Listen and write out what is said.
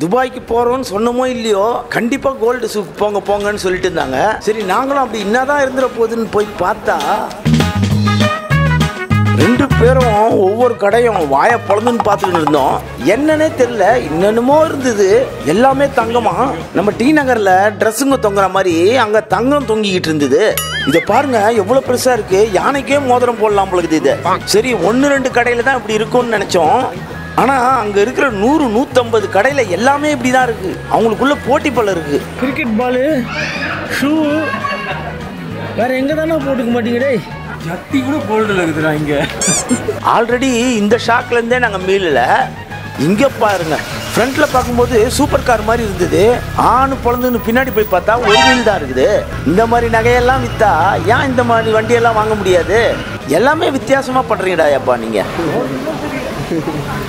துபாய்க்கு போறோம்னு சொன்னமோ இல்லையோ கண்டிப்பா கோல்டு சூப் போங்க போங்கன்னு சொல்லிட்டு இருந்தாங்க சரி நாங்களும் அப்படி என்னதான் இருந்துற போகுதுன்னு போய் பார்த்தா ரெண்டு பேரும் ஒவ்வொரு கடையும் வாயை பொழந்துன்னு பார்த்துட்டு இருந்தோம் என்னன்னே தெரியல என்னென்னமோ இருந்தது எல்லாமே தங்கமா நம்ம டி நகர்ல ட்ரெஸ்ஸுங்க தொங்குற மாதிரி அங்க தங்கம் தொங்கிக்கிட்டு இருந்தது இதை பாருங்க எவ்வளவு பெருசா இருக்கு யானைக்கே மோதிரம் போடலாம் பொழுது இது சரி ஒன்று ரெண்டு கடையில தான் இப்படி இருக்கும்னு நினைச்சோம் ஆனா அங்க இருக்கிற நூறு நூத்தம்பது கடையில எல்லாமே இப்படிதான் இருக்கு அவங்களுக்குள்ள போட்டி பல இருக்கு கிரிக்கெட் பாலு ஷூ வேற எங்க தானே போட்டுக்க மாட்டீங்க டேய் ஜத்தி கூட கோல்டில் இருக்குதுடா இங்கே ஆல்ரெடி இந்த ஷாக்ல இருந்தே நாங்க மீளல இங்க பாருங்க ஃப்ரண்ட்ல பார்க்கும்போது சூப்பர் கார் மாதிரி இருந்தது ஆணு பொழந்துன்னு பின்னாடி போய் பார்த்தா ஒரு வீல் தான் இருக்குது இந்த மாதிரி நகையெல்லாம் வித்தா ஏன் இந்த மாதிரி வண்டியெல்லாம் வாங்க முடியாது எல்லாமே வித்தியாசமா பண்றீங்கடா அப்பா நீங்க